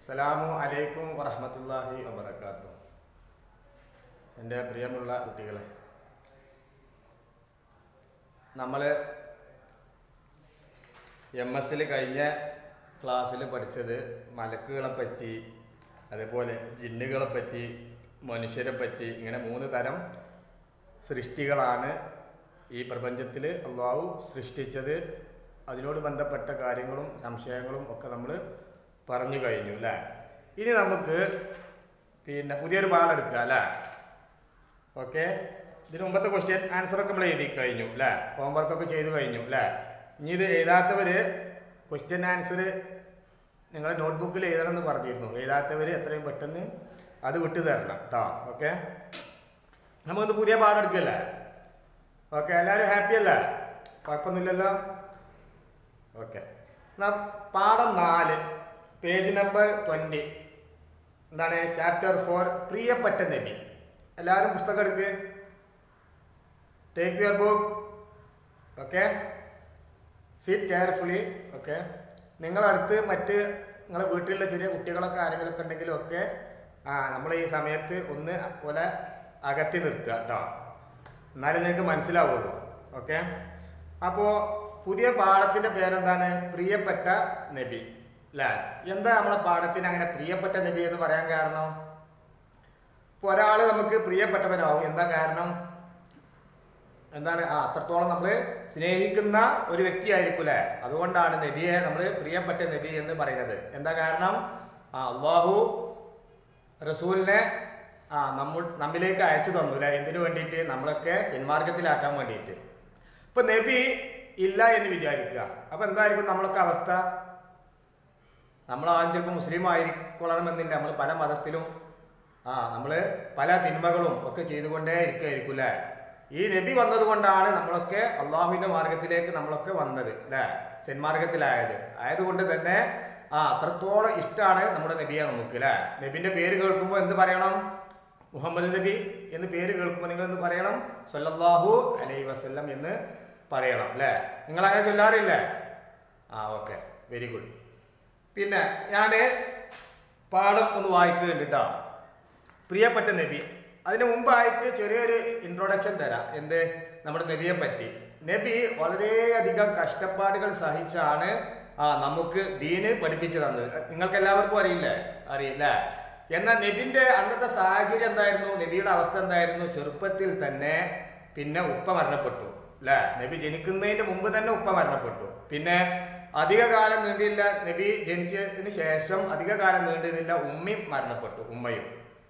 അസ്സലാമു അലൈക്കും വറഹമത്തല്ലാഹി വബർക്കാത്തു എൻ്റെ പ്രിയമുള്ള കുട്ടികളെ നമ്മൾ എം എസിൽ കഴിഞ്ഞ ക്ലാസ്സിൽ പഠിച്ചത് മലക്കുകളെ പറ്റി അതേപോലെ ജിന്നുകളെ പറ്റി മനുഷ്യരെ പറ്റി ഇങ്ങനെ മൂന്ന് തരം സൃഷ്ടികളാണ് ഈ പ്രപഞ്ചത്തിൽ അള്ളാഹു സൃഷ്ടിച്ചത് അതിനോട് ബന്ധപ്പെട്ട കാര്യങ്ങളും സംശയങ്ങളും ഒക്കെ നമ്മൾ പറഞ്ഞു കഴിഞ്ഞു അല്ലേ ഇനി നമുക്ക് പിന്നെ പുതിയൊരു പാടെടുക്കുക അല്ലേ ഓക്കെ ഇതിന് മുമ്പത്തെ ക്വസ്റ്റ്യൻ ആൻസറൊക്കെ നമ്മൾ എഴുതി കഴിഞ്ഞു അല്ലേ ഹോംവർക്കൊക്കെ ചെയ്തു കഴിഞ്ഞു അല്ലേ ഇനി ഇത് എഴുതാത്തവർ ക്വസ്റ്റ്യൻ ആൻസർ നിങ്ങളെ നോട്ട്ബുക്കിൽ എഴുതണം എന്ന് പറഞ്ഞിരുന്നു എഴുതാത്തവർ എത്രയും പെട്ടെന്ന് അത് വിട്ടു തരണം കേട്ടോ ഓക്കെ നമുക്കിത് പുതിയ പാടെടുക്കല്ലേ ഓക്കെ എല്ലാവരും ഹാപ്പി അല്ലേ കുഴപ്പമൊന്നുമില്ലല്ലോ ഓക്കെ എന്നാ പാഠം നാല് പേജ് നമ്പർ ട്വൻറ്റി എന്താണ് ചാപ്റ്റർ ഫോർ പ്രിയപ്പെട്ട നബി എല്ലാവരും പുസ്തകം എടുക്ക് take your book okay seat carefully okay നിങ്ങളടുത്ത് മറ്റ് നിങ്ങളെ വീട്ടിലുള്ള ചെറിയ കുട്ടികളൊക്കെ ആരെങ്കിലുമൊക്കെ ഉണ്ടെങ്കിലും ഒക്കെ ആ നമ്മൾ ഈ സമയത്ത് ഒന്ന് പോലെ അകത്തി നിർത്തുക കേട്ടോ എന്നാലേ നിങ്ങൾക്ക് മനസ്സിലാവുള്ളൂ ഓക്കെ അപ്പോൾ പുതിയ പാഠത്തിൻ്റെ പേരെന്താണ് പ്രിയപ്പെട്ട നബി അല്ലേ എന്താ നമ്മളെ പാഠത്തിന് അങ്ങനെ പ്രിയപ്പെട്ട നബി എന്ന് പറയാൻ കാരണം ഇപ്പോൾ ഒരാൾ നമുക്ക് പ്രിയപ്പെട്ടവനാവും എന്താ കാരണം എന്താണ് ആ അത്രത്തോളം നമ്മൾ സ്നേഹിക്കുന്ന ഒരു വ്യക്തിയായിരിക്കും അല്ലേ അതുകൊണ്ടാണ് നബിയെ നമ്മൾ പ്രിയപ്പെട്ട നബി എന്ന് പറയുന്നത് എന്താ കാരണം ആ അള്ളാഹു റസൂലിനെ ആ നമ്മ നമ്മിലേക്ക് അയച്ചു തന്നു അല്ലേ എന്തിനു വേണ്ടിയിട്ട് നമ്മളൊക്കെ സന്മാർഗത്തിലാക്കാൻ വേണ്ടിയിട്ട് ഇപ്പൊ നബി ഇല്ല എന്ന് വിചാരിക്കുക അപ്പൊ എന്തായിരിക്കും നമ്മളൊക്കെ അവസ്ഥ നമ്മൾ ആദ്യം ചിലപ്പോൾ മുസ്ലിം ആയിരിക്കൊള്ളണമെന്നില്ല നമ്മൾ പല മതത്തിലും ആ നമ്മൾ പല തിന്മകളും ഒക്കെ ചെയ്തുകൊണ്ടേ ഇരിക്കുകയായിരിക്കും അല്ലേ ഈ നബി വന്നത് കൊണ്ടാണ് നമ്മളൊക്കെ അള്ളാഹുവിന്റെ മാർഗത്തിലേക്ക് നമ്മളൊക്കെ വന്നത് അല്ലേ സെന്മാർഗത്തിലായത് ആയതുകൊണ്ട് തന്നെ ആ അത്രത്തോളം ഇഷ്ടമാണ് നമ്മുടെ നബിയെ നമുക്ക് അല്ലേ നബിന്റെ പേര് കേൾക്കുമ്പോൾ എന്ത് പറയണം മുഹമ്മദ് നബി എന്ന് പേര് കേൾക്കുമ്പോൾ നിങ്ങൾ എന്ത് പറയണം സല്ലല്ലാഹു അലൈഹി വസല്ലം എന്ന് പറയണം അല്ലേ നിങ്ങൾ അങ്ങനെ ചൊല്ലാറില്ലേ ആ ഓക്കെ വെരി ഗുഡ് പിന്നെ ഞാൻ പാഠം ഒന്ന് വായിക്കുന്നുണ്ട് കേട്ടോ പ്രിയപ്പെട്ട നബി അതിന് മുമ്പായിട്ട് ചെറിയൊരു ഇൻട്രൊഡക്ഷൻ തരാം എന്ത് നമ്മുടെ നബിയെ പറ്റി നബി വളരെയധികം കഷ്ടപ്പാടുകൾ സഹിച്ചാണ് ആ നമുക്ക് ദീന് പഠിപ്പിച്ചു തന്നത് നിങ്ങൾക്ക് എല്ലാവർക്കും അറിയില്ലേ അറിയില്ല എന്നാൽ നബിന്റെ അന്നത്തെ സാഹചര്യം എന്തായിരുന്നു നബിയുടെ അവസ്ഥ എന്തായിരുന്നു ചെറുപ്പത്തിൽ തന്നെ പിന്നെ ഉപ്പ മരണപ്പെട്ടു അല്ലേ നബി ജനിക്കുന്നതിന് മുമ്പ് തന്നെ ഉപ്പ മരണപ്പെട്ടു പിന്നെ അധിക കാലം നീണ്ടില്ല നബി ജനിച്ചതിന് ശേഷം അധിക കാലം നീണ്ടുന്നില്ല ഉമ്മയും മരണപ്പെട്ടു ഉമ്മയും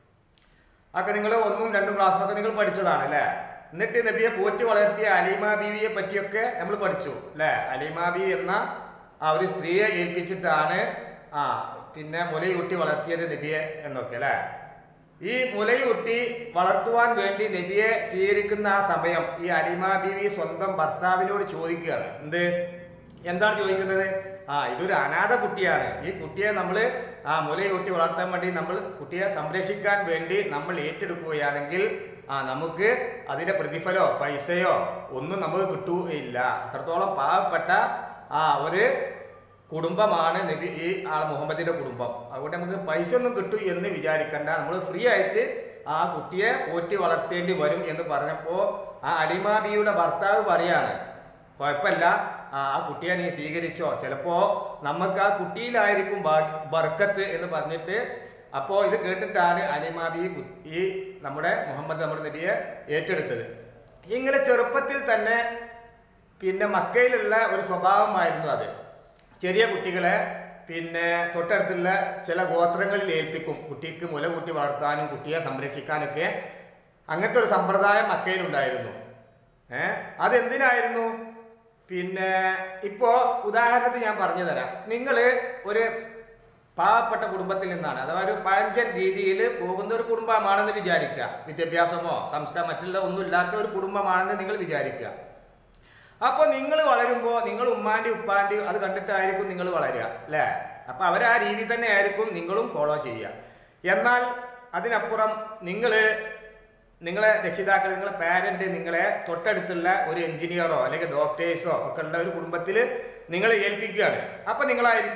ഒക്കെ നിങ്ങൾ ഒന്നും രണ്ടും ക്ലാസ്സിലൊക്കെ നിങ്ങൾ പഠിച്ചതാണ് അല്ലേ എന്നിട്ട് നബിയെ പോറ്റി വളർത്തിയ അലീമ ബീവിയെ പറ്റിയൊക്കെ നമ്മൾ പഠിച്ചു അല്ലേ അലീമ ബീവി എന്ന ആ ഒരു സ്ത്രീയെ ഏൽപ്പിച്ചിട്ടാണ് ആ പിന്നെ മുലയൂട്ടി വളർത്തിയത് നബിയെ എന്നൊക്കെ അല്ലേ ഈ മുലയൂട്ടി വളർത്തുവാൻ വേണ്ടി നബിയെ സ്വീകരിക്കുന്ന ആ സമയം ഈ അലിമ ബീവി സ്വന്തം ഭർത്താവിനോട് ചോദിക്കുകയാണ് എന്ത് എന്താണ് ചോദിക്കുന്നത് ആ ഇതൊരു അനാഥ കുട്ടിയാണ് ഈ കുട്ടിയെ നമ്മൾ ആ മുലയൂട്ടി വളർത്താൻ വേണ്ടി നമ്മൾ കുട്ടിയെ സംരക്ഷിക്കാൻ വേണ്ടി നമ്മൾ ഏറ്റെടുക്കുകയാണെങ്കിൽ ആ നമുക്ക് അതിന്റെ പ്രതിഫലോ പൈസയോ ഒന്നും നമുക്ക് കിട്ടുകയില്ല അത്രത്തോളം പാവപ്പെട്ട ആ ഒരു കുടുംബമാണ് നബി ഈ ആൾ മുഹമ്മദിന്റെ കുടുംബം അതുകൊണ്ട് നമുക്ക് പൈസ ഒന്നും കിട്ടും എന്ന് വിചാരിക്കണ്ട നമ്മൾ ഫ്രീ ആയിട്ട് ആ കുട്ടിയെ പോറ്റി വളർത്തേണ്ടി വരും എന്ന് പറഞ്ഞപ്പോൾ ആ അലിമാബിയുടെ ഭർത്താവ് പറയാണ് കുഴപ്പമില്ല ആ ആ കുട്ടിയെ നീ സ്വീകരിച്ചോ ചിലപ്പോ നമുക്ക് ആ കുട്ടിയിലായിരിക്കും ബർക്കത്ത് എന്ന് പറഞ്ഞിട്ട് അപ്പോ ഇത് കേട്ടിട്ടാണ് അലിമാബി ഈ നമ്മുടെ മുഹമ്മദ് നമ്മുടെ നബിയെ ഏറ്റെടുത്തത് ഇങ്ങനെ ചെറുപ്പത്തിൽ തന്നെ പിന്നെ മക്കയിലുള്ള ഒരു സ്വഭാവമായിരുന്നു അത് ചെറിയ കുട്ടികളെ പിന്നെ തൊട്ടടുത്തുള്ള ചില ഗോത്രങ്ങളിൽ ഏൽപ്പിക്കും കുട്ടിക്ക് മുല കൂട്ടി വളർത്താനും കുട്ടിയെ സംരക്ഷിക്കാനൊക്കെ അങ്ങനത്തെ ഒരു സമ്പ്രദായം മക്കയിലുണ്ടായിരുന്നു ഏഹ് അതെന്തിനായിരുന്നു പിന്നെ ഇപ്പോ ഉദാഹരണത്തിന് ഞാൻ പറഞ്ഞു തരാം നിങ്ങൾ ഒരു പാവപ്പെട്ട കുടുംബത്തിൽ നിന്നാണ് അഥവാ ഒരു പഴഞ്ചൻ രീതിയിൽ പോകുന്ന ഒരു കുടുംബമാണെന്ന് വിചാരിക്കുക വിദ്യാഭ്യാസമോ സംസ്കാരം മറ്റുള്ള ഒന്നും ഇല്ലാത്ത ഒരു കുടുംബമാണെന്ന് നിങ്ങൾ വിചാരിക്കുക അപ്പോൾ നിങ്ങൾ വളരുമ്പോൾ നിങ്ങൾ ഉമ്മാന്റെ ഉപ്പാന്റെ അത് കണ്ടിട്ടായിരിക്കും നിങ്ങൾ വളരുക അല്ലേ അപ്പൊ അവർ ആ രീതി തന്നെ ആയിരിക്കും നിങ്ങളും ഫോളോ ചെയ്യുക എന്നാൽ അതിനപ്പുറം നിങ്ങൾ നിങ്ങളെ രക്ഷിതാക്കൾ നിങ്ങളെ പാരന്റ് നിങ്ങളെ തൊട്ടടുത്തുള്ള ഒരു എഞ്ചിനീയറോ അല്ലെങ്കിൽ ഡോക്ടേഴ്സോ ഒക്കെ ഉള്ള ഒരു കുടുംബത്തിൽ നിങ്ങളെ ഏൽപ്പിക്കുകയാണ് അപ്പൊ നിങ്ങളായിരിക്കും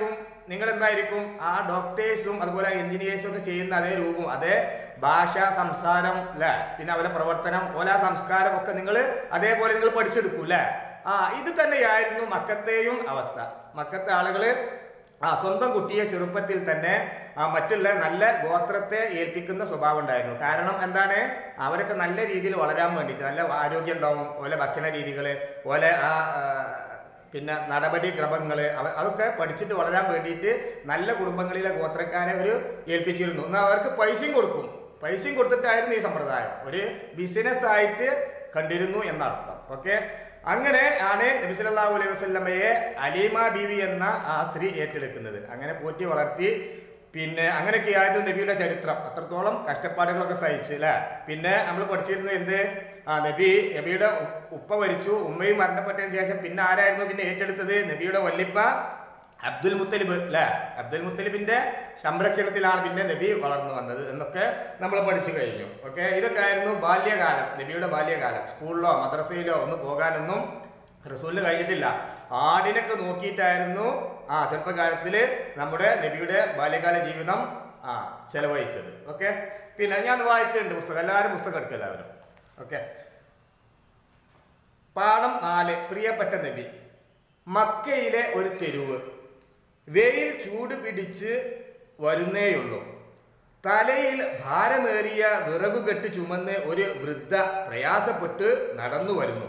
നിങ്ങൾ എന്തായിരിക്കും ആ ഡോക്ടേഴ്സും അതുപോലെ എഞ്ചിനീയേഴ്സും ഒക്കെ ചെയ്യുന്ന അതേ രൂപം അതേ ഭാഷ സംസാരം അല്ലെ പിന്നെ അവരുടെ പ്രവർത്തനം ഓല സംസ്കാരം ഒക്കെ നിങ്ങൾ അതേപോലെ നിങ്ങൾ പഠിച്ചെടുക്കും അല്ലെ ആ ഇത് തന്നെയായിരുന്നു മക്കത്തെയും അവസ്ഥ മക്കത്തെ ആളുകള് ആ സ്വന്തം കുട്ടിയെ ചെറുപ്പത്തിൽ തന്നെ ആ മറ്റുള്ള നല്ല ഗോത്രത്തെ ഏൽപ്പിക്കുന്ന സ്വഭാവം ഉണ്ടായിരുന്നു കാരണം എന്താണ് അവരൊക്കെ നല്ല രീതിയിൽ വളരാൻ വേണ്ടിയിട്ട് നല്ല ആരോഗ്യം ഉണ്ടാവും ഓലെ ഭക്ഷണ രീതികള് ഓലെ ആ ആ, പിന്നെ നടപടിക്രമങ്ങള് അവ- അതൊക്കെ പഠിച്ചിട്ട് വളരാൻ വേണ്ടിയിട്ട് നല്ല കുടുംബങ്ങളിലെ ഗോത്രക്കാരെ ഒരു ഏൽപ്പിച്ചിരുന്നു എന്നാൽ അവർക്ക് പൈസയും കൊടുക്കും പൈസയും കൊടുത്തിട്ടായിരുന്നു ഈ സമ്പ്രദായം ഒരു ബിസിനസ് ആയിട്ട് കണ്ടിരുന്നു എന്നർത്ഥം ഓക്കെ അങ്ങനെ ആണ് നബി സല്ലല്ലാഹു അലൈഹി വസല്ലമയെ അലീമ ബീവി എന്ന ആ സ്ത്രീ ഏറ്റെടുക്കുന്നത് അങ്ങനെ പോറ്റി വളർത്തി പിന്നെ അങ്ങനെയൊക്കെയായിരുന്നു നബിയുടെ ചരിത്രം അത്രത്തോളം കഷ്ടപ്പാടുകളൊക്കെ സഹിച്ച് അല്ലെ പിന്നെ നമ്മൾ പഠിച്ചിരുന്നത് എന്ത് ആ നബി നബിയുടെ ഉ- ഉപ്പ മരിച്ചു ഉമ്മയും മരണപ്പെട്ടതിന് ശേഷം പിന്നെ ആരായിരുന്നു പിന്നെ ഏറ്റെടുത്തത് നബിയുടെ വല്ലിപ്പ അബ്ദുൽ മുത്തലിബ് അല്ലെ അബ്ദുൽ മുത്തലിബിന്റെ സംരക്ഷണത്തിലാണ് പിന്നെ നബി വളർന്നു വന്നത് എന്നൊക്കെ നമ്മൾ പഠിച്ചു കഴിഞ്ഞു ഓക്കെ ഇതൊക്കെ ആയിരുന്നു ബാല്യകാലം നബിയുടെ ബാല്യകാലം സ്കൂളിലോ മദ്രസയിലോ ഒന്നും പോകാനൊന്നും റസൂലിന് കഴിഞ്ഞിട്ടില്ല ആടിനൊക്കെ നോക്കിയിട്ടായിരുന്നു ആ ചെറുപ്പകാലത്തില് നമ്മുടെ നബിയുടെ ബാല്യകാല ജീവിതം ആ ചെലവഴിച്ചത് ഓക്കെ പിന്നെ ഞാൻ വായിക്കുന്നുണ്ട് പുസ്തകം എല്ലാവരും പുസ്തകം എടുക്കുക എല്ലാവരും ഓക്കെ പാഠം നാല് പ്രിയപ്പെട്ട നബി മക്കയിലെ ഒരു തെരുവ് വെയിൽ ചൂട് പിടിച്ച് വരുന്നേയുള്ളൂ തലയിൽ ഭാരമേറിയ വിറകുകെട്ട് ചുമന്ന് ഒരു വൃദ്ധ പ്രയാസപ്പെട്ട് നടന്നു വരുന്നു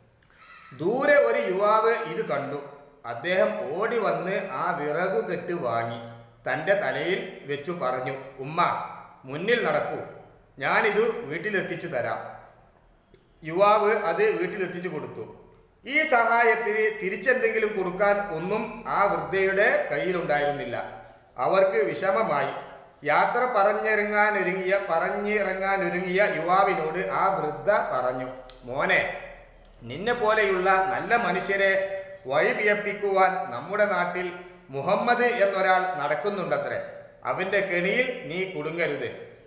ദൂരെ ഒരു യുവാവ് ഇത് കണ്ടു അദ്ദേഹം ഓടി വന്ന് ആ വിറകു കെട്ട് വാങ്ങി തന്റെ തലയിൽ വെച്ചു പറഞ്ഞു ഉമ്മ മുന്നിൽ നടക്കൂ ഞാനിത് വീട്ടിലെത്തിച്ചു തരാം യുവാവ് അത് വീട്ടിലെത്തിച്ചു കൊടുത്തു ഈ സഹായത്തിന് തിരിച്ചെന്തെങ്കിലും കൊടുക്കാൻ ഒന്നും ആ വൃദ്ധയുടെ കയ്യിലുണ്ടായിരുന്നില്ല അവർക്ക് വിഷമമായി യാത്ര പറഞ്ഞിറങ്ങാനൊരുങ്ങിയ പറഞ്ഞിറങ്ങാനൊരുങ്ങിയ യുവാവിനോട് ആ വൃദ്ധ പറഞ്ഞു മോനെ നിന്നെ പോലെയുള്ള നല്ല മനുഷ്യരെ വഴിപിഴപ്പിക്കുവാൻ നമ്മുടെ നാട്ടിൽ മുഹമ്മദ് എന്നൊരാൾ നടക്കുന്നുണ്ടത്രേ അവന്റെ കെണിയിൽ നീ കുടുങ്ങരുത്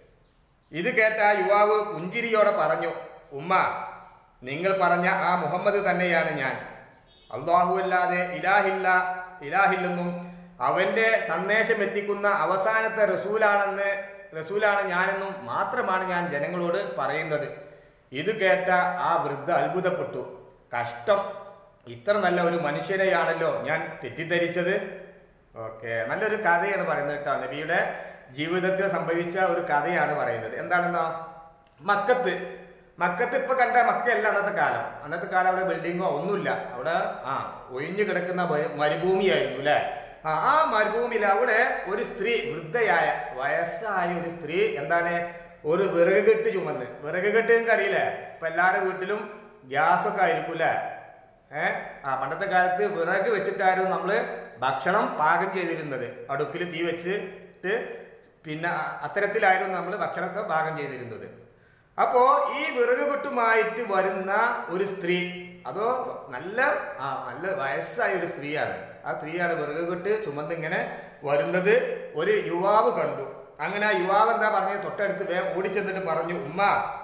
ഇത് കേട്ട ആ യുവാവ് പുഞ്ചിരിയോടെ പറഞ്ഞു ഉമ്മ നിങ്ങൾ പറഞ്ഞ ആ മുഹമ്മദ് തന്നെയാണ് ഞാൻ അള്ളാഹു അല്ലാതെ ഇലാഹില്ല ഇലാഹില്ലെന്നും അവന്റെ സന്ദേശം എത്തിക്കുന്ന അവസാനത്തെ റസൂലാണെന്ന് റസൂലാണ് ഞാനെന്നും മാത്രമാണ് ഞാൻ ജനങ്ങളോട് പറയുന്നത് ഇത് കേട്ട ആ വൃദ്ധ അത്ഭുതപ്പെട്ടു കഷ്ടം ഇത്ര നല്ല ഒരു മനുഷ്യനെയാണല്ലോ ഞാൻ തെറ്റിദ്ധരിച്ചത് ഓക്കെ നല്ലൊരു കഥയാണ് പറയുന്നത് കേട്ടോ നബിയുടെ ജീവിതത്തിൽ സംഭവിച്ച ഒരു കഥയാണ് പറയുന്നത് എന്താണെന്നോ മക്കത്ത് മക്കത്ത് ഇപ്പൊ കണ്ട മക്കയല്ല അന്നത്തെ കാലം അന്നത്തെ കാലം അവിടെ ബിൽഡിങ്ങോ ഒന്നുമില്ല അവിടെ ആ ഒഴിഞ്ഞു കിടക്കുന്ന മരു- മരുഭൂമിയായിരുന്നു അല്ലെ ആ ആ മരുഭൂമിയിൽ അവിടെ ഒരു സ്ത്രീ വൃദ്ധയായ വയസ്സായ ഒരു സ്ത്രീ എന്താണ് ഒരു വിറക് കെട്ട് ചുമന്ന് വിറക് കെട്ട് നിങ്ങൾക്ക് അറിയില്ലേ ഇപ്പൊ എല്ലാവരുടെ വീട്ടിലും ഗ്യാസ് ഒക്കെ ആയിരിക്കും അല്ലേ ഏഹ് ആ പണ്ടത്തെ കാലത്ത് വിറക് വെച്ചിട്ടായിരുന്നു നമ്മള് ഭക്ഷണം പാകം ചെയ്തിരുന്നത് അടുപ്പിൽ തീ വെച്ചിട്ട് പിന്നെ അ- അത്തരത്തിലായിരുന്നു നമ്മൾ ഭക്ഷണമൊക്കെ പാകം ചെയ്തിരുന്നത് അപ്പോ ഈ വിറക് കെട്ടുമായിട്ട് വരുന്ന ഒരു സ്ത്രീ അതോ നല്ല ആ നല്ല വയസ്സായ ഒരു സ്ത്രീയാണ് ആ സ്ത്രീയാണ് വിറക് കെട്ട് ചുമന്നിങ്ങനെ വരുന്നത് ഒരു യുവാവ് കണ്ടു അങ്ങനെ ആ യുവാവ് എന്താ പറഞ്ഞത് തൊട്ടടുത്ത് വേഗം ഓടിച്ചെന്നിട്ട് പറഞ്ഞു ഉമ്മ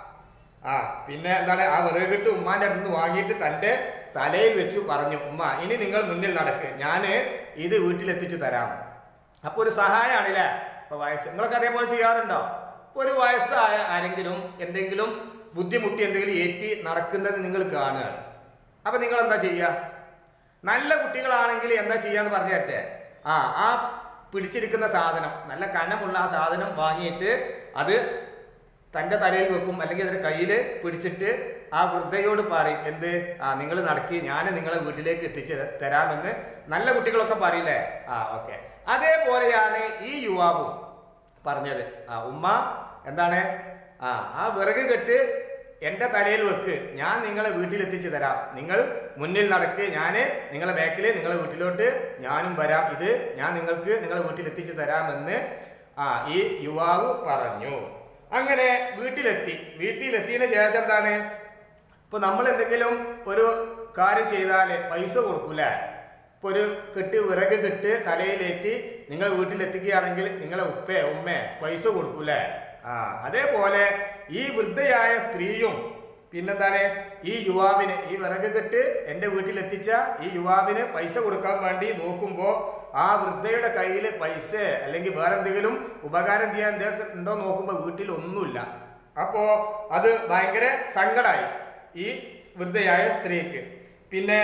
ആ പിന്നെ എന്താണ് ആ വിറകിട്ട് ഉമ്മാന്റെ അടുത്ത് നിന്ന് വാങ്ങിയിട്ട് തന്റെ തലയിൽ വെച്ച് പറഞ്ഞു ഉമ്മ ഇനി നിങ്ങൾ മുന്നിൽ നടക്ക് ഞാന് ഇത് വീട്ടിലെത്തിച്ചു തരാം അപ്പൊ ഒരു സഹായമാണല്ലേ ഇപ്പൊ വയസ്സ് നിങ്ങളൊക്കെ അതേപോലെ ചെയ്യാറുണ്ടോ ഇപ്പൊ ഒരു വയസ്സായ ആരെങ്കിലും എന്തെങ്കിലും ബുദ്ധിമുട്ടി എന്തെങ്കിലും ഏറ്റി നടക്കുന്നത് നിങ്ങൾ കാണുകയാണ് അപ്പൊ നിങ്ങൾ എന്താ ചെയ്യുക നല്ല കുട്ടികളാണെങ്കിൽ എന്താ ചെയ്യാന്ന് പറഞ്ഞു തരട്ടെ ആ ആ പിടിച്ചിരിക്കുന്ന സാധനം നല്ല കനമുള്ള ആ സാധനം വാങ്ങിയിട്ട് അത് തന്റെ തലയിൽ വെക്കും അല്ലെങ്കിൽ അതിന്റെ കയ്യിൽ പിടിച്ചിട്ട് ആ വൃദ്ധയോട് പറയും എന്ത് ആ നിങ്ങൾ നടക്കി ഞാൻ നിങ്ങളെ വീട്ടിലേക്ക് എത്തിച്ച് തരാമെന്ന് നല്ല കുട്ടികളൊക്കെ പറയില്ലേ ആ ഓക്കെ അതേപോലെയാണ് ഈ യുവാവും പറഞ്ഞത് ആ ഉമ്മ എന്താണ് ആ ആ വിറക് കെട്ട് എന്റെ തലയിൽ വെക്ക് ഞാൻ നിങ്ങളെ വീട്ടിൽ എത്തിച്ചു തരാം നിങ്ങൾ മുന്നിൽ നടക്ക് ഞാൻ നിങ്ങളെ ബാക്കിൽ നിങ്ങളെ വീട്ടിലോട്ട് ഞാനും വരാം ഇത് ഞാൻ നിങ്ങൾക്ക് നിങ്ങളെ വീട്ടിൽ എത്തിച്ചു തരാമെന്ന് ആ ഈ യുവാവ് പറഞ്ഞു അങ്ങനെ വീട്ടിലെത്തി വീട്ടിലെത്തിയതിന് ശേഷം എന്താണ് ഇപ്പൊ നമ്മൾ എന്തെങ്കിലും ഒരു കാര്യം ചെയ്താല് പൈസ കൊടുക്കൂലേ ഇപ്പൊ ഒരു കെട്ട് വിറക് കെട്ട് തലയിലേറ്റി നിങ്ങൾ വീട്ടിലെത്തിക്കുകയാണെങ്കിൽ നിങ്ങളെ ഉപ്പേ ഉമ്മേ പൈസ കൊടുക്കൂലേ ആ അതേപോലെ ഈ വൃദ്ധയായ സ്ത്രീയും പിന്നെന്താണ് ഈ യുവാവിന് ഈ വിറക് കെട്ട് എന്റെ വീട്ടിലെത്തിച്ച ഈ യുവാവിന് പൈസ കൊടുക്കാൻ വേണ്ടി നോക്കുമ്പോ ആ വൃദ്ധയുടെ കയ്യിൽ പൈസ അല്ലെങ്കിൽ വേറെ എന്തെങ്കിലും ഉപകാരം ചെയ്യാൻ എന്തെങ്കിലും ഉണ്ടോ നോക്കുമ്പോൾ വീട്ടിൽ ഒന്നുമില്ല അപ്പോ അത് ഭയങ്കര സങ്കടമായി ഈ വൃദ്ധയായ സ്ത്രീക്ക് പിന്നെ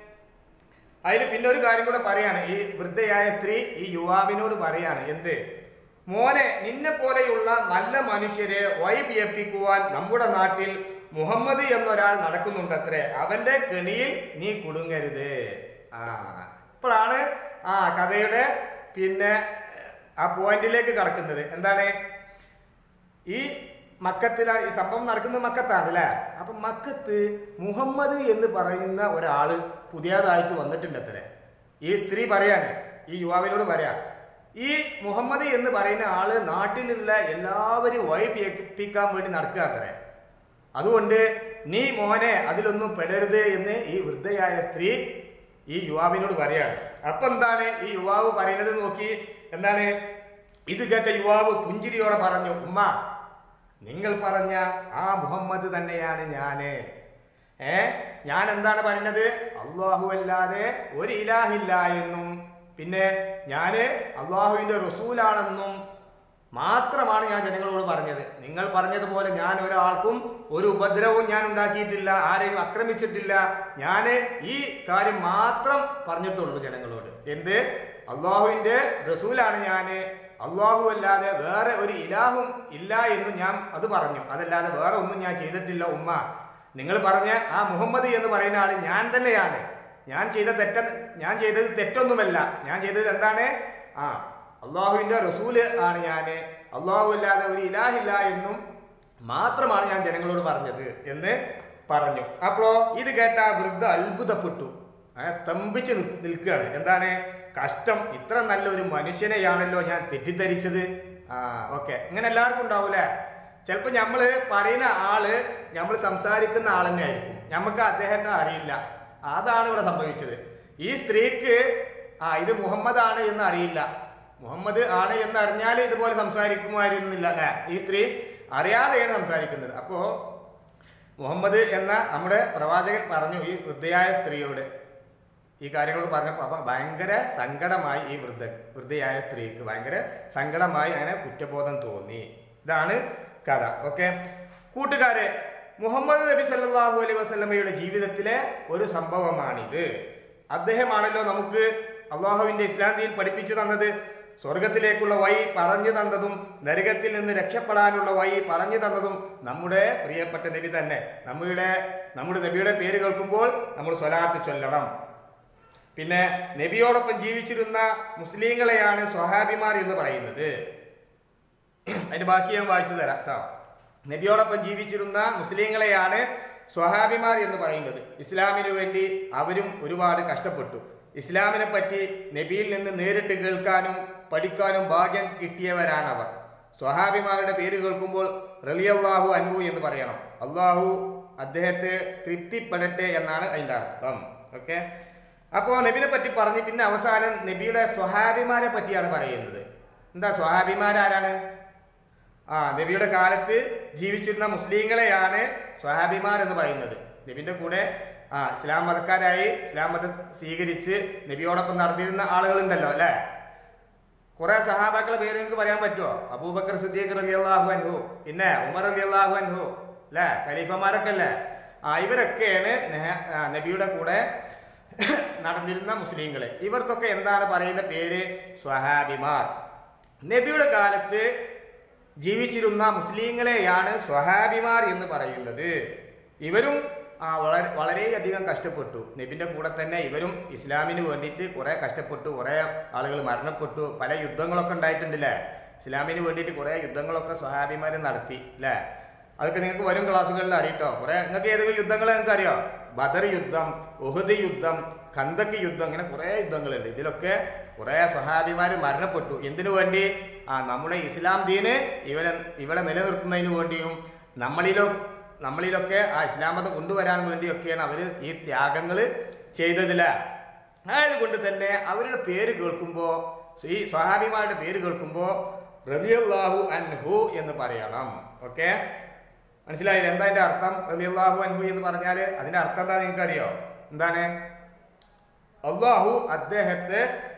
അതിൽ പിന്നെ ഒരു കാര്യം കൂടെ പറയാണ് ഈ വൃദ്ധയായ സ്ത്രീ ഈ യുവാവിനോട് പറയാണ് എന്ത് മോനെ നിന്നെ പോലെയുള്ള നല്ല മനുഷ്യരെ വൈപിയപ്പിക്കുവാൻ നമ്മുടെ നാട്ടിൽ മുഹമ്മദ് എന്നൊരാൾ നടക്കുന്നുണ്ടത്രേ അവന്റെ കെണിയിൽ നീ കുടുങ്ങരുത് ആ ഇപ്പോഴാണ് ആ കഥയുടെ പിന്നെ ആ പോയിന്റിലേക്ക് കടക്കുന്നത് എന്താണ് ഈ മക്കത്തിലാണ് ഈ സംഭവം നടക്കുന്നത് മക്കത്താണ് അല്ലേ അപ്പൊ മക്കത്ത് മുഹമ്മദ് എന്ന് പറയുന്ന ഒരാള് പുതിയതായിട്ട് വന്നിട്ടുണ്ട് അത്രേ ഈ സ്ത്രീ പറയാണ് ഈ യുവാവിനോട് പറയാം ഈ മുഹമ്മദ് എന്ന് പറയുന്ന ആള് നാട്ടിലുള്ള എല്ലാവരും വഴിപ്പിക്കാൻ വേണ്ടി നടക്കുക അത്രേ അതുകൊണ്ട് നീ മോനെ അതിലൊന്നും പെടരുത് എന്ന് ഈ വൃദ്ധയായ സ്ത്രീ ഈ യുവാവിനോട് പറയാണ് അപ്പൊ എന്താണ് ഈ യുവാവ് പറയുന്നത് നോക്കി എന്താണ് ഇത് കേട്ട യുവാവ് പുഞ്ചിരിയോടെ പറഞ്ഞു ഉമ്മ നിങ്ങൾ പറഞ്ഞ ആ മുഹമ്മദ് തന്നെയാണ് ഞാന് ഏ ഞാൻ എന്താണ് പറയുന്നത് അള്ളാഹു അല്ലാതെ ഒരു ഇലാഹില്ല എന്നും പിന്നെ ഞാന് അള്ളാഹുവിന്റെ റസൂലാണെന്നും മാത്രമാണ് ഞാൻ ജനങ്ങളോട് പറഞ്ഞത് നിങ്ങൾ പറഞ്ഞതുപോലെ ഞാൻ ഒരാൾക്കും ഒരു ഉപദ്രവവും ഞാൻ ഉണ്ടാക്കിയിട്ടില്ല ആരെയും ആക്രമിച്ചിട്ടില്ല ഞാൻ ഈ കാര്യം മാത്രം പറഞ്ഞിട്ടുള്ളൂ ജനങ്ങളോട് എന്ത് അള്ളാഹുവിന്റെ റസൂലാണ് ഞാന് അള്ളാഹു അല്ലാതെ വേറെ ഒരു ഇലാഹും ഇല്ല എന്നും ഞാൻ അത് പറഞ്ഞു അതല്ലാതെ വേറെ ഒന്നും ഞാൻ ചെയ്തിട്ടില്ല ഉമ്മ നിങ്ങൾ പറഞ്ഞ ആ മുഹമ്മദ് എന്ന് പറയുന്ന ആള് ഞാൻ തന്നെയാണ് ഞാൻ ചെയ്ത തെറ്റ ഞാൻ ചെയ്തത് തെറ്റൊന്നുമല്ല ഞാൻ ചെയ്തത് എന്താണ് ആ അള്ളാഹുവിന്റെ റസൂല് ആണ് ഞാന് അള്ളാഹു അല്ലാതെ ഒരു ഇലാഹില്ല എന്നും മാത്രമാണ് ഞാൻ ജനങ്ങളോട് പറഞ്ഞത് എന്ന് പറഞ്ഞു അപ്പോ ഇത് കേട്ട ആ വൃദ്ധ അത്ഭുതപ്പെട്ടു ആ, സ്തംഭിച്ച് നി- നിൽക്കുകയാണ് എന്താണ് കഷ്ടം ഇത്ര നല്ലൊരു മനുഷ്യനെയാണല്ലോ ഞാൻ തെറ്റിദ്ധരിച്ചത് ആ ഓക്കെ ഇങ്ങനെ എല്ലാവർക്കും ഉണ്ടാവൂലേ ചിലപ്പോൾ നമ്മൾ പറയുന്ന ആള് നമ്മൾ സംസാരിക്കുന്ന ആൾ തന്നെ ആയിരിക്കും നമുക്ക് അദ്ദേഹത്തെ അറിയില്ല അതാണ് ഇവിടെ സംഭവിച്ചത് ഈ സ്ത്രീക്ക് ആ ഇത് മുഹമ്മദ് ആണ് എന്ന് അറിയില്ല മുഹമ്മദ് ആണ് എന്ന് അറിഞ്ഞാൽ ഇതുപോലെ സംസാരിക്കുമായിരുന്നില്ല അല്ലെ ഈ സ്ത്രീ അറിയാതെയാണ് സംസാരിക്കുന്നത് അപ്പോ മുഹമ്മദ് എന്ന നമ്മുടെ പ്രവാചകൻ പറഞ്ഞു ഈ വൃദ്ധയായ സ്ത്രീയോട് ഈ കാര്യങ്ങളൊക്കെ പറഞ്ഞപ്പോൾ അപ്പം ഭയങ്കര സങ്കടമായി ഈ വൃദ്ധ വൃദ്ധയായ സ്ത്രീക്ക് ഭയങ്കര സങ്കടമായി അങ്ങനെ കുറ്റബോധം തോന്നി ഇതാണ് കഥ ഓക്കെ കൂട്ടുകാരെ മുഹമ്മദ് നബി സല്ലല്ലാഹു അലൈഹി വസല്ലമയുടെ ജീവിതത്തിലെ ഒരു സംഭവമാണിത് അദ്ദേഹമാണല്ലോ നമുക്ക് അള്ളാഹുവിന്റെ ഇസ്ലാം ദീൻ പഠിപ്പിച്ചു തന്നത് സ്വർഗത്തിലേക്കുള്ള വഴി പറഞ്ഞു തന്നതും നരകത്തിൽ നിന്ന് രക്ഷപ്പെടാനുള്ള വഴി പറഞ്ഞു തന്നതും നമ്മുടെ പ്രിയപ്പെട്ട നബി തന്നെ നമ്മുടെ നമ്മുടെ നബിയുടെ പേര് കേൾക്കുമ്പോൾ നമ്മൾ സ്വലാത്ത് ചൊല്ലണം പിന്നെ നബിയോടൊപ്പം ജീവിച്ചിരുന്ന മുസ്ലിങ്ങളെയാണ് സ്വഹാബിമാർ എന്ന് പറയുന്നത് അതിന്റെ ബാക്കി ഞാൻ വായിച്ചു തരാം കേട്ടോ നബിയോടൊപ്പം ജീവിച്ചിരുന്ന മുസ്ലിങ്ങളെയാണ് സ്വഹാബിമാർ എന്ന് പറയുന്നത് ഇസ്ലാമിനു വേണ്ടി അവരും ഒരുപാട് കഷ്ടപ്പെട്ടു ഇസ്ലാമിനെ പറ്റി നബിയിൽ നിന്ന് നേരിട്ട് കേൾക്കാനും പഠിക്കാനും ഭാഗ്യം കിട്ടിയവരാണവർ സ്വഹാബിമാരുടെ പേര് കേൾക്കുമ്പോൾ റലിയല്ലാഹു അൻഹു എന്ന് പറയണം അള്ളാഹു അദ്ദേഹത്തെ തൃപ്തിപ്പെടട്ടെ എന്നാണ് അതിന്റെ അർത്ഥം ഓക്കെ അപ്പോൾ നബിനെ പറ്റി പറഞ്ഞ് പിന്നെ അവസാനം നബിയുടെ സ്വഹാബിമാരെ പറ്റിയാണ് പറയുന്നത് എന്താ സ്വഹാബിമാരാരാണ് ആ നബിയുടെ കാലത്ത് ജീവിച്ചിരുന്ന മുസ്ലിങ്ങളെയാണ് സ്വഹാബിമാർ എന്ന് പറയുന്നത് നബിന്റെ കൂടെ ആ ഇസ്ലാം മതക്കാരായി ഇസ്ലാം മതം സ്വീകരിച്ച് നബിയോടൊപ്പം നടന്നിരുന്ന ആളുകളുണ്ടല്ലോ അല്ലെ കുറെ സഹാബാക്കളെ പേര് നിങ്ങൾക്ക് പറയാൻ പറ്റുമോ അബൂബക്കർ സിദ്ദീഖ് റലി അള്ളാഹു അൻഹു പിന്നെ ഉമർ റലി അള്ളാഹു അൻഹു അല്ലെ ഖലീഫമാരൊക്കെ അല്ലേ ആ ഇവരൊക്കെയാണ് നെഹ- ആ, നബിയുടെ കൂടെ നടന്നിരുന്ന മുസ്ലിങ്ങള് ഇവർക്കൊക്കെ എന്താണ് പറയുന്ന പേര് സ്വഹാബിമാർ നബിയുടെ കാലത്ത് ജീവിച്ചിരുന്ന മുസ്ലിങ്ങളെയാണ് സ്വഹാബിമാർ എന്ന് പറയുന്നത് ഇവരും ആ വളരെ വളരെയധികം കഷ്ടപ്പെട്ടു നബിന്റെ കൂടെ തന്നെ ഇവരും ഇസ്ലാമിന് വേണ്ടിയിട്ട് കുറെ കഷ്ടപ്പെട്ടു കുറെ ആളുകൾ മരണപ്പെട്ടു പല യുദ്ധങ്ങളൊക്കെ ഉണ്ടായിട്ടുണ്ടല്ലേ ഇസ്ലാമിന് വേണ്ടിയിട്ട് കുറെ യുദ്ധങ്ങളൊക്കെ സ്വഹാബിമാർ നടത്തി അല്ലേ അതൊക്കെ നിങ്ങൾക്ക് വരും ക്ലാസ്സുകളിൽ അറിയട്ടോ കുറെ നിങ്ങൾക്ക് ഏതെങ്കിലും യുദ്ധങ്ങൾ നിങ്ങൾക്ക് അറിയോ ബദർ യുദ്ധം ഉഹദ് യുദ്ധം ഖന്തക്ക് യുദ്ധം അങ്ങനെ കുറെ യുദ്ധങ്ങളുണ്ട് ഇതിലൊക്കെ കുറെ സ്വഹാബിമാർ മരണപ്പെട്ടു എന്തിനു വേണ്ടി ആ നമ്മുടെ ഇസ്ലാം ദീന് ഇവരെ ഇവിടെ നിലനിർത്തുന്നതിന് വേണ്ടിയും നമ്മളിലോ നമ്മളിലൊക്കെ ആ ഇസ്ലാം മതം കൊണ്ടുവരാൻ വേണ്ടിയൊക്കെയാണ് അവർ ഈ ത്യാഗങ്ങൾ ചെയ്തതില്ല ആയതുകൊണ്ട് തന്നെ അവരുടെ പേര് കേൾക്കുമ്പോൾ ഈ സ്വഹാബിമാരുടെ പേര് കേൾക്കുമ്പോൾ റലിയല്ലാഹു അൻഹു എന്ന് പറയണം ഓക്കെ മനസ്സിലായില്ല എന്താ അതിന്റെ അർത്ഥം റലിയല്ലാഹു അൻഹു എന്ന് പറഞ്ഞാൽ അതിന്റെ അർത്ഥം എന്താ നിങ്ങൾക്ക് അറിയോ എന്താണ് അള്ളാഹു അദ്ദേഹത്തെ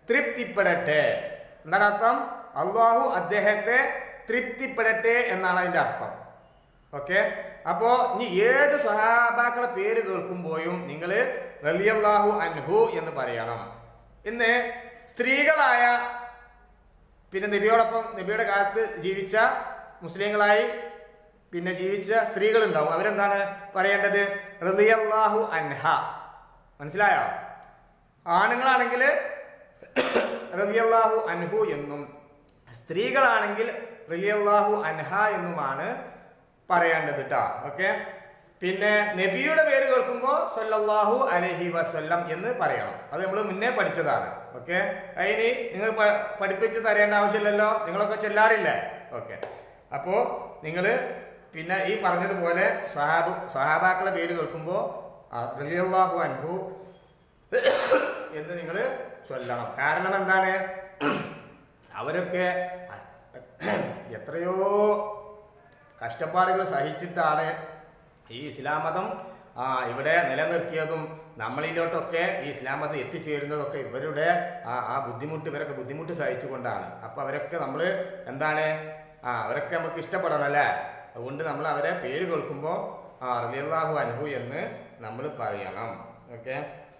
തൃപ്തിപ്പെടട്ടെ എന്താണ് അർത്ഥം അള്ളാഹു അദ്ദേഹത്തെ തൃപ്തിപ്പെടട്ടെ എന്നാണ് അതിന്റെ അർത്ഥം ഓക്കെ അപ്പോ ഇനി ഏത് സഹാബാക്കളുടെ പേര് കേൾക്കുമ്പോഴും നിങ്ങൾ റലിയല്ലാഹു അൻഹു എന്ന് പറയണം ഇന്ന് സ്ത്രീകളായ പിന്നെ നബിയോടൊപ്പം നബിയുടെ കാലത്ത് ജീവിച്ച മുസ്ലിങ്ങളായി പിന്നെ ജീവിച്ച സ്ത്രീകൾ ഉണ്ടാവും അവരെന്താണ് പറയേണ്ടത് റലിയല്ലാഹു അൻഹ മനസ്സിലായോ ആണുങ്ങളാണെങ്കിൽ റലിയല്ലാഹു അൻഹു എന്നും സ്ത്രീകളാണെങ്കിൽ റലിയല്ലാഹു അൻഹ എന്നുമാണ് പറയേണ്ടത് കേട്ടോ ഓക്കെ പിന്നെ നബിയുടെ പേര് കേൾക്കുമ്പോൾ സല്ലല്ലാഹു അലൈഹി വസല്ലം എന്ന് പറയണം അത് നമ്മൾ മുന്നേ പഠിച്ചതാണ് ഓക്കെ അതിന് നിങ്ങൾ പ- പഠിപ്പിച്ച് തരേണ്ട ആവശ്യമില്ലല്ലോ നിങ്ങളൊക്കെ ചെല്ലാറില്ലേ ഓക്കെ അപ്പോൾ നിങ്ങൾ പിന്നെ ഈ പറഞ്ഞതുപോലെ സഹാബ് സഹാബാക്കളുടെ പേര് കേൾക്കുമ്പോൾ റലിയല്ലാഹു അൻഹു എന്ന് നിങ്ങൾ ചൊല്ലണം കാരണം എന്താണ് അവരൊക്കെ എത്രയോ കഷ്ടപ്പാടുകൾ സഹിച്ചിട്ടാണ് ഈ ഇസ്ലാം മതം ആ ഇവിടെ നിലനിർത്തിയതും നമ്മളിലോട്ടൊക്കെ ഈ ഇസ്ലാം മതം എത്തിച്ചേരുന്നതൊക്കെ ഇവരുടെ ആ ആ ബുദ്ധിമുട്ട് ഇവരൊക്കെ ബുദ്ധിമുട്ട് സഹിച്ചുകൊണ്ടാണ് അപ്പൊ അവരൊക്കെ നമ്മൾ എന്താണ് ആ അവരൊക്കെ നമുക്ക് ഇഷ്ടപ്പെടണം അല്ലേ അതുകൊണ്ട് നമ്മൾ അവരെ പേര് കേൾക്കുമ്പോൾ ആ റലിയല്ലാഹു അൻഹു എന്ന് നമ്മൾ പറയണം ഓക്കെ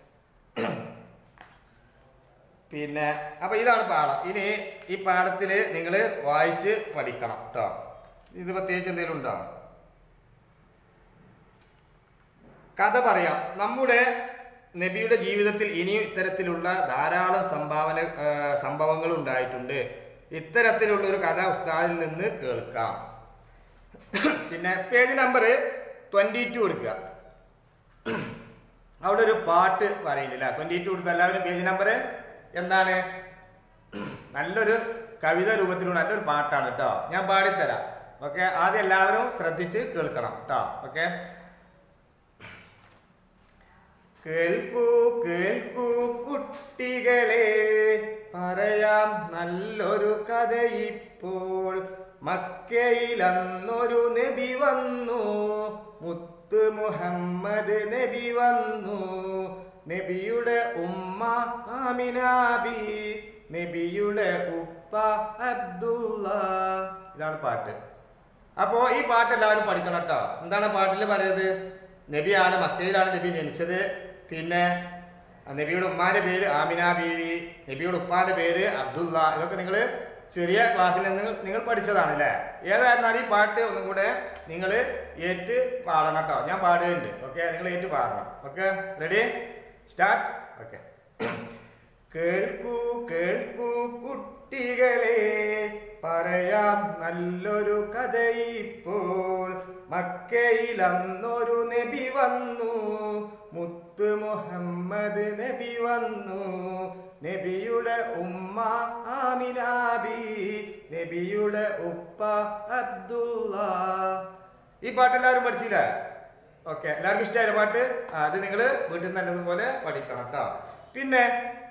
പിന്നെ അപ്പൊ ഇതാണ് പാഠം ഇനി ഈ പാഠത്തിൽ നിങ്ങൾ വായിച്ച് പഠിക്കണം കേട്ടോ ഇത് പ്രത്യേകിച്ച് എന്തെങ്കിലും ഉണ്ടോ കഥ പറയാം നമ്മുടെ നബിയുടെ ജീവിതത്തിൽ ഇനിയും ഇത്തരത്തിലുള്ള ധാരാളം സംഭാവന ആ, സംഭവങ്ങൾ ഉണ്ടായിട്ടുണ്ട് ഇത്തരത്തിലുള്ള ഒരു കഥ ഉസ്താദിൽ നിന്ന് കേൾക്കാം പിന്നെ പേജ് നമ്പർ ട്വന്റി ടു എടുക്കുക അവിടെ ഒരു പാട്ട് പറയുന്നില്ല ട്വന്റി ടു എടുത്ത എല്ലാവരും പേജ് നമ്പർ എന്താണ് നല്ലൊരു കവിത രൂപത്തിലുള്ള നല്ലൊരു പാട്ടാണ് കേട്ടോ ഞാൻ പാടിത്തരാം ഓക്കെ ആദ്യം എല്ലാവരും ശ്രദ്ധിച്ച് കേൾക്കണം കേട്ടോ ഓക്കെ കേൾക്കൂ കേൾക്കൂ കുട്ടികളെ പറയാം നല്ലൊരു കഥ ഇപ്പോൾ മക്കയിൽ അന്നൊരു നബി വന്നു മുത്ത് മുഹമ്മദ് നബി വന്നു നബിയുടെ ഉമ്മ ആമിനാബി നബിയുടെ ഉപ്പ അബ്ദുള്ള ഇതാണ് പാട്ട് അപ്പോ ഈ പാട്ട് എല്ലാവരും പഠിക്കണം കേട്ടോ എന്താണ് പാട്ടിൽ പറയുന്നത് നബിയാണ് മക്കയിലാണ് നബി ജനിച്ചത് പിന്നെ നബിയുടെ ഉമ്മാന്റെ പേര് ആമിന ബീവി നബിയുടെ ഉപ്പാന്റെ പേര് അബ്ദുള്ള ഇതൊക്കെ നിങ്ങൾ ചെറിയ ക്ലാസ്സിൽ നിന്ന് നിങ്ങൾ പഠിച്ചതാണ് അല്ലേ ഏതായിരുന്നാലും ഈ പാട്ട് ഒന്നും കൂടെ നിങ്ങൾ ഏറ്റ് പാടണം കേട്ടോ ഞാൻ പാടുകയുണ്ട് ഓക്കെ നിങ്ങൾ ഏറ്റ് പാടണം ഓക്കെ റെഡി സ്റ്റാർട്ട് ഓക്കെ കേൾക്കൂ കേൾക്കൂ കുട്ടികളെ പറയാം നല്ലൊരു കഥ ഇപ്പോൾ മക്കയിൽ അന്നൊരു നബി വന്നു മുത്ത് മുഹമ്മദ് നബി വന്നു നബിയുടെ ഉമ്മ ആമിനാബി നബിയുടെ ഉപ്പ അബ്ദുള്ള ഈ പാട്ട് എല്ലാവരും പഠിച്ചില്ലേ ഓക്കെ എല്ലാവർക്കും ഇഷ്ടമായില്ല പാട്ട് ആ, അത് നിങ്ങൾ വീട്ടിൽ നിന്ന് നല്ലതുപോലെ പഠിക്കണം കേട്ടോ പിന്നെ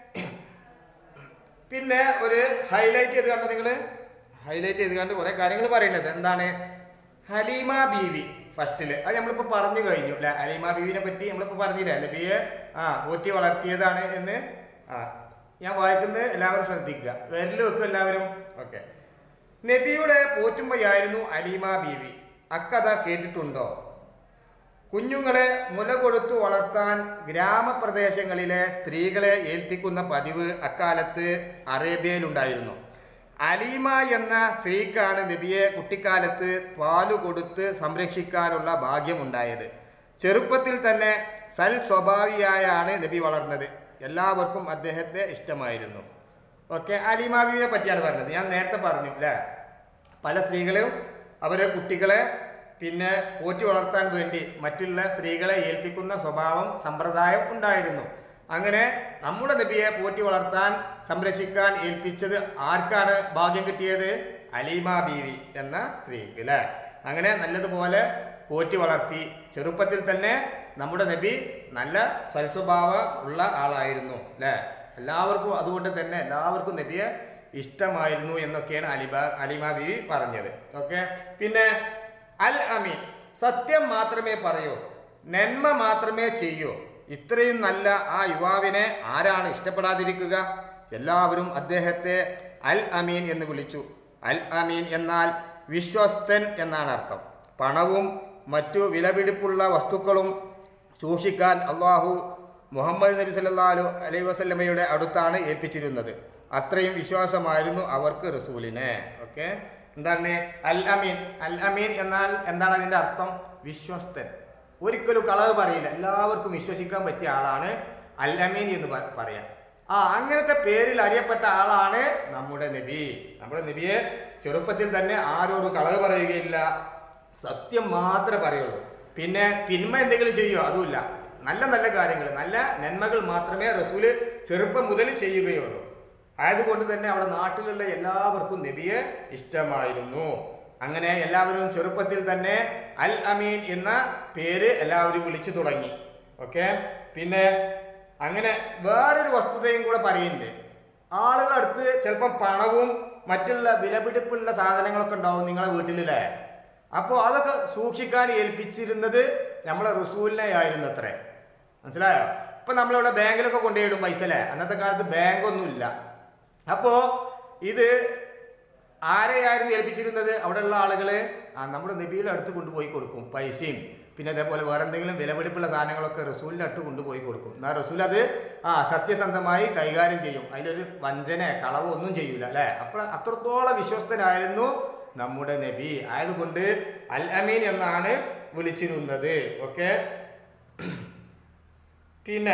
പിന്നെ ഒരു ഹൈലൈറ്റ് ചെയ്ത് കണ്ട നിങ്ങൾ ഹൈലൈറ്റ് ചെയ്ത് കണ്ട് കുറെ കാര്യങ്ങൾ പറയുന്നത് എന്താണ് ഹലീമ ബീവി ഫസ്റ്റില് അത് നമ്മളിപ്പോ പറഞ്ഞു കഴിഞ്ഞു അല്ലെ ഹലീമ ബീവിനെ പറ്റി നമ്മളിപ്പോ പറഞ്ഞില്ലേ നബിയെ ആ പോറ്റി വളർത്തിയതാണ് എന്ന് ആ ഞാൻ വായിക്കുന്നത് എല്ലാവരും ശ്രദ്ധിക്കുക വിരൽ വെക്കും എല്ലാവരും ഓക്കെ നബിയുടെ പോറ്റുമ്മയായിരുന്നു അലീമ ബീവി അക്കഥ കേട്ടിട്ടുണ്ടോ കുഞ്ഞുങ്ങളെ മുല കൊടുത്തു വളർത്താൻ ഗ്രാമപ്രദേശങ്ങളിലെ സ്ത്രീകളെ ഏൽപ്പിക്കുന്ന പതിവ് അക്കാലത്ത് അറേബ്യയിലുണ്ടായിരുന്നു അലീമ എന്ന സ്ത്രീക്കാണ് നബിയെ കുട്ടിക്കാലത്ത് പാലു കൊടുത്ത് സംരക്ഷിക്കാനുള്ള ഭാഗ്യമുണ്ടായത് ചെറുപ്പത്തിൽ തന്നെ സൽ സ്വഭാവിയായാണ് നബി വളർന്നത് എല്ലാവർക്കും അദ്ദേഹത്തെ ഇഷ്ടമായിരുന്നു ഓക്കെ അലീമ ബീവിയെ പറ്റിയാണ് പറഞ്ഞത് ഞാൻ നേരത്തെ പറഞ്ഞു അല്ലേ പല സ്ത്രീകളും അവരുടെ കുട്ടികളെ പിന്നെ പോറ്റി വളർത്താൻ വേണ്ടി മറ്റുള്ള സ്ത്രീകളെ ഏൽപ്പിക്കുന്ന സ്വഭാവം സമ്പ്രദായം ഉണ്ടായിരുന്നു അങ്ങനെ നമ്മുടെ നബിയെ പോറ്റി വളർത്താൻ സംരക്ഷിക്കാൻ ഏൽപ്പിച്ചത് ആർക്കാണ് ഭാഗ്യം കിട്ടിയത് അലീമ ബീവി എന്ന സ്ത്രീക്ക് അല്ലേ അങ്ങനെ നല്ലതുപോലെ പോറ്റി വളർത്തി ചെറുപ്പത്തിൽ തന്നെ നമ്മുടെ നബി നല്ല സൽസ്വഭാവം ഉള്ള ആളായിരുന്നു അല്ലേ എല്ലാവർക്കും അതുകൊണ്ട് തന്നെ എല്ലാവർക്കും നബിയെ ഇഷ്ടമായിരുന്നു എന്നൊക്കെയാണ് അലിബ അലിമ ബിവി പറഞ്ഞത് ഓക്കെ പിന്നെ അൽ അമീൻ സത്യം മാത്രമേ പറയൂ നന്മ മാത്രമേ ചെയ്യൂ ഇത്രയും നല്ല ആ യുവാവിനെ ആരാണ് ഇഷ്ടപ്പെടാതിരിക്കുക എല്ലാവരും അദ്ദേഹത്തെ അൽ അമീൻ എന്ന് വിളിച്ചു അൽ അമീൻ എന്നാൽ വിശ്വസ്തൻ എന്നാണ് അർത്ഥം പണവും മറ്റു വിലപിടിപ്പുള്ള വസ്തുക്കളും സൂക്ഷിക്കാൻ അള്ളാഹു മുഹമ്മദ് നബി സല്ലല്ലാഹു അലൈഹി വസല്ലമയുടെ അടുത്താണ് ഏൽപ്പിച്ചിരുന്നത് അത്രയും വിശ്വാസമായിരുന്നു അവർക്ക് റസൂലിനെ ഓക്കെ എന്താണ് അൽ അമീൻ അൽ അമീൻ എന്നാൽ എന്താണ് അതിന്റെ അർത്ഥം വിശ്വസ്തൻ ഒരിക്കലും കളവ് പറയില്ല എല്ലാവർക്കും വിശ്വസിക്കാൻ പറ്റിയ ആളാണ് അൽ അമീൻ എന്ന് പ- പറയാം ആ അങ്ങനത്തെ പേരിൽ അറിയപ്പെട്ട ആളാണ് നമ്മുടെ നബി നമ്മുടെ നബിയെ ചെറുപ്പത്തിൽ തന്നെ ആരോടും കളവ് പറയുകയില്ല സത്യം മാത്രമേ പറയുള്ളൂ പിന്നെ തിന്മ എന്തെങ്കിലും ചെയ്യുമോ അതുമില്ല നല്ല നല്ല കാര്യങ്ങൾ നല്ല നന്മകൾ മാത്രമേ റസൂല് ചെറുപ്പം മുതൽ ചെയ്യുകയുള്ളൂ ആയതുകൊണ്ട് തന്നെ അവിടെ നാട്ടിലുള്ള എല്ലാവർക്കും നബിയെ ഇഷ്ടമായിരുന്നു അങ്ങനെ എല്ലാവരും ചെറുപ്പത്തിൽ തന്നെ അൽ അമീൻ എന്ന പേര് എല്ലാവരും വിളിച്ചു തുടങ്ങി ഓക്കെ പിന്നെ അങ്ങനെ വേറൊരു വസ്തുതയും കൂടെ പറയുന്നുണ്ട് ആളുകളുടെ അടുത്ത് ചിലപ്പം പണവും മറ്റുള്ള വിലപിടിപ്പുള്ള സാധനങ്ങളൊക്കെ ഉണ്ടാവും നിങ്ങളെ വീട്ടിലല്ലേ അപ്പോൾ അതൊക്കെ സൂക്ഷിക്കാൻ ഏൽപ്പിച്ചിരുന്നത് നമ്മളെ റസൂലിനെ ആയിരുന്നു അത്രേ മനസ്സിലായോ ഇപ്പൊ നമ്മളിവിടെ ബാങ്കിലൊക്കെ കൊണ്ടുപോയിടും പൈസ അല്ലേ അന്നത്തെ കാലത്ത് ബാങ്ക് ഒന്നുമില്ല അപ്പോ ഇത് ആരെയായിരുന്നു ഏൽപ്പിച്ചിരുന്നത് അവിടെയുള്ള ആളുകള് ആ നമ്മുടെ നബിയുടെ അടുത്ത് കൊണ്ടുപോയി കൊടുക്കും പൈസയും പിന്നെ അതേപോലെ വേറെ എന്തെങ്കിലും വിലപിടിപ്പുള്ള സാധനങ്ങളൊക്കെ റസൂലിന്റെ അടുത്ത് കൊണ്ടുപോയി കൊടുക്കും എന്നാൽ റസൂൽ അത് ആ സത്യസന്ധമായി കൈകാര്യം ചെയ്യും അതിലൊരു വഞ്ചന കളവോ ഒന്നും ചെയ്യൂല അല്ലെ അപ്പോൾ അത്രത്തോളം വിശ്വസ്തനായിരുന്നു നമ്മുടെ നബി ആയതുകൊണ്ട് അൽ അമീൻ എന്നാണ് വിളിച്ചിരുന്നത് ഓക്കെ പിന്നെ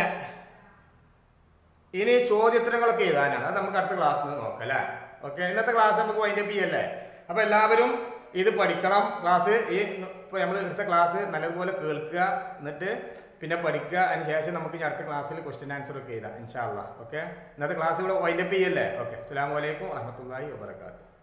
ഇനി ചോദ്യോത്തരങ്ങളൊക്കെ എഴുതാനാണ് അത് നമുക്ക് അടുത്ത ക്ലാസ്സിൽ നോക്കാം അല്ലേ ഓക്കെ ഇന്നത്തെ ക്ലാസ് നമുക്ക് വൈൻഡപ്പ് ചെയ്യല്ലേ അപ്പൊ എല്ലാവരും ഇത് പഠിക്കണം ക്ലാസ് ഈ ഇപ്പൊ നമ്മൾ എടുത്ത ക്ലാസ് നല്ലതുപോലെ കേൾക്കുക എന്നിട്ട് പിന്നെ പഠിക്കുക അതിന് ശേഷം നമുക്ക് ഇനി അടുത്ത ക്ലാസ്സിൽ ക്വസ്റ്റ്യൻ ആൻസർ ഒക്കെ എഴുതാം ഇൻഷാല്ല ഓക്കെ ഇന്നത്തെ ക്ലാസ് ഇവിടെ വൈൻഡപ്പ് ചെയ്യല്ലേ ഓക്കെ അസ്സാം വലൈക്കും വറഹമത്തല്ലാഹി വാബർക്കാത്തു